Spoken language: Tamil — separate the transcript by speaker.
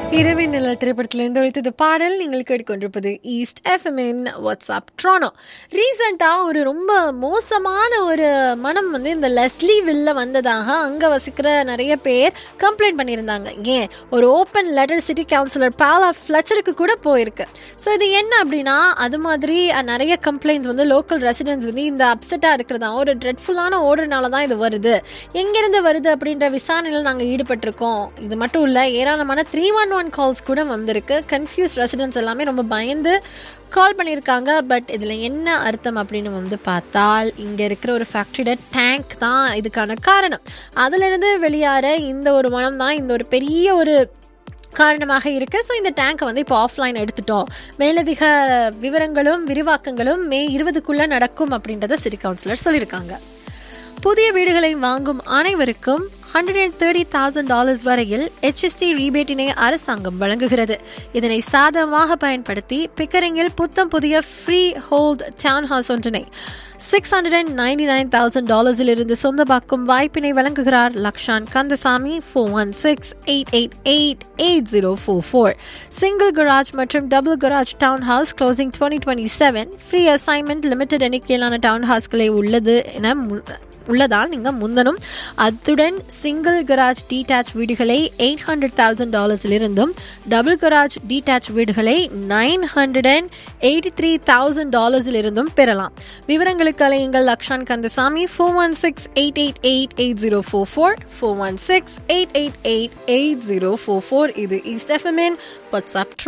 Speaker 1: இரவின் நிழல் திரைப்படத்திலிருந்து ஒழித்தது பாடல் நீங்கள் கேட்டுக்கொண்டிருப்பது ஈஸ்ட் எஃப்எம்இன் வாட்ஸ்அப் ட்ரானோ ரீசெண்டாக ஒரு ரொம்ப மோசமான ஒரு மனம் வந்து இந்த லெஸ்லி வில்ல வந்ததாக அங்கே வசிக்கிற நிறைய பேர் கம்ப்ளைண்ட் பண்ணியிருந்தாங்க ஏன் ஒரு open letter city councillor Bala ஃப்ளச்சருக்கு கூட போயிருக்கு ஸோ இது என்ன அப்படின்னா அது மாதிரி அஹ், நிறைய கம்ப்ளைண்ட்ஸ் வந்து லோக்கல் ரெசிடென்ட்ஸ் வந்து இந்த அப்செட்டாக இருக்கிறதா ஒரு ட்ரெட்ஃபுல்லான ஓடுறனால தான் இது வருது எங்கேருந்து வருது அப்படின்ற விசாரணையில் நாங்கள் ஈடுபட்டிருக்கோம் இது மட்டும் இல்லை ஏராளமான த்ரீ ஒன் ஒன் கால்ஸ் கூட வந்திருக்கு கன்ஃபியூஸ் ரெசிடென்ட்ஸ் எல்லாமே ரொம்ப பயந்து கால் பண்ணியிருக்காங்க பட் இதில் என்ன அர்த்தம் அப்படின்னு வந்து பார்த்தால் இங்கே இருக்கிற ஒரு ஃபேக்ட்ரியோட டேங்க் தான் இதுக்கான காரணம் அதிலிருந்து வெளியாற இந்த ஒரு மனம் தான் இந்த ஒரு பெரிய ஒரு காரணமாக இருக்கு ஸோ இந்த டேங்கை வந்து இப்போ ஆஃப்லைன் எடுத்துட்டோம் மேலதிக விவரங்களும் விரிவாக்கங்களும் மே இருபதுக்குள்ள நடக்கும் அப்படின்றத சிட்டி கவுன்சிலர் சொல்லியிருக்காங்க புதிய வீடுகளை வாங்கும் அனைவருக்கும் hundred and thirty thousand dollars வரையில் HST ரீபேட்டினை அரசாங்கம் வழங்குகிறது இதனை சாதகமாக பயன்படுத்தி பிக்கரிங்கில் புத்தம் புதிய ஃப்ரீ ஹோல்ட் டவுன் ஹவுஸ் ஒன்றினை six hundred and ninety nine thousand டாலர்ஸில் இருந்து சொந்தமாக்கும் வாய்ப்பினை வழங்குகிறார் Lakshan Kandasamy four one six eight eight eight eight zero four four single garage மற்றும் double garage town house closing twenty twenty seven free assignment limited எண்ணிக்கையிலான டவுன் ஹவுஸ்களை உள்ளது என மு- உள்ளதால் நீங்கள் முந்தனும் அத்துடன் சிங்கிள் கராஜ் டீடாச் வீடுகளை எயிட் ஹண்ட்ரட் தௌசண்ட் டாலர்ஸிலிருந்தும் டபுள் கராஜ் டீடாச் வீடுகளை nine hundred and eighty three thousand டாலர்ஸிலிருந்தும் பெறலாம் விவரங்களுக்கு அலையுங்கள் Lakshan Kandasamy four one six eight eight eight eight zero four four four one six eight eight eight eight zero four four இது ஈஸ்ட் எஃப்எம்என் வாட்ஸ்அப்